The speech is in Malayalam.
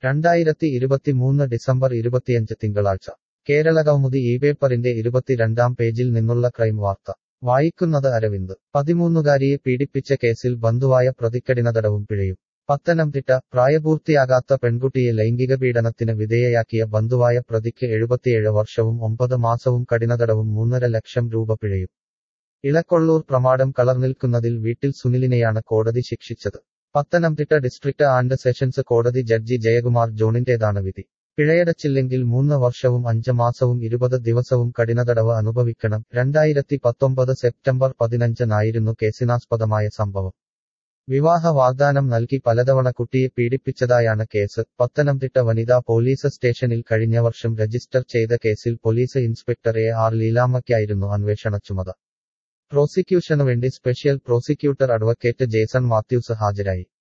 രണ്ടായിരത്തി ഇരുപത്തിമൂന്ന് ഡിസംബർ ഇരുപത്തിയഞ്ച് തിങ്കളാഴ്ച കേരള കൗമുദി ഈ പേപ്പറിന്റെ ഇരുപത്തിരണ്ടാം പേജിൽ നിന്നുള്ള ക്രൈം വാർത്ത വായിക്കുന്നത് അരവിന്ദ് പതിമൂന്നുകാരിയെ പീഡിപ്പിച്ച കേസിൽ ബന്ധുവായ പ്രതിക്കടിനതടവും പിഴയും പത്തനംതിട്ട പ്രായപൂർത്തിയാകാത്ത പെൺകുട്ടിയെ ലൈംഗിക പീഡനത്തിന് വിധേയയാക്കിയ ബന്ധുവായ പ്രതിക്ക് എഴുപത്തിയേഴ് വർഷവും ഒമ്പത് മാസവും കഠിനതടവും മൂന്നര ലക്ഷം രൂപ പിഴയും ഇളക്കൊള്ളൂർ പ്രമാടം കളർനിൽക്കുന്നതിൽ വീട്ടിൽ സുനിലിനെയാണ് കോടതി ശിക്ഷിച്ചത് പത്തനംതിട്ട ഡിസ്ട്രിക്ട് ആൻഡ് സെഷൻസ് കോടതി ജഡ്ജി ജയകുമാർ ജോണിന്റേതാണ് വിധി പിഴയടച്ചില്ലെങ്കിൽ മൂന്ന് വർഷവും അഞ്ച് മാസവും ഇരുപത് ദിവസവും കഠിനതടവ് അനുഭവിക്കണം രണ്ടായിരത്തി പത്തൊമ്പത് സെപ്റ്റംബർ പതിനഞ്ചിനായിരുന്നു കേസിനാസ്പദമായ സംഭവം വിവാഹ വാഗ്ദാനം നൽകി പലതവണ കുട്ടിയെ പീഡിപ്പിച്ചതായാണ് കേസ് പത്തനംതിട്ട വനിതാ പോലീസ് സ്റ്റേഷനിൽ കഴിഞ്ഞ വർഷം രജിസ്റ്റർ ചെയ്ത കേസിൽ പോലീസ് ഇൻസ്പെക്ടർ എ ആർ ലീലാമ്മയ്ക്കായിരുന്നു അന്വേഷണ ചുമത പ്രോസിക്യൂഷനുവേണ്ടി special prosecutor advocate Jason Mathews ഹാജരായി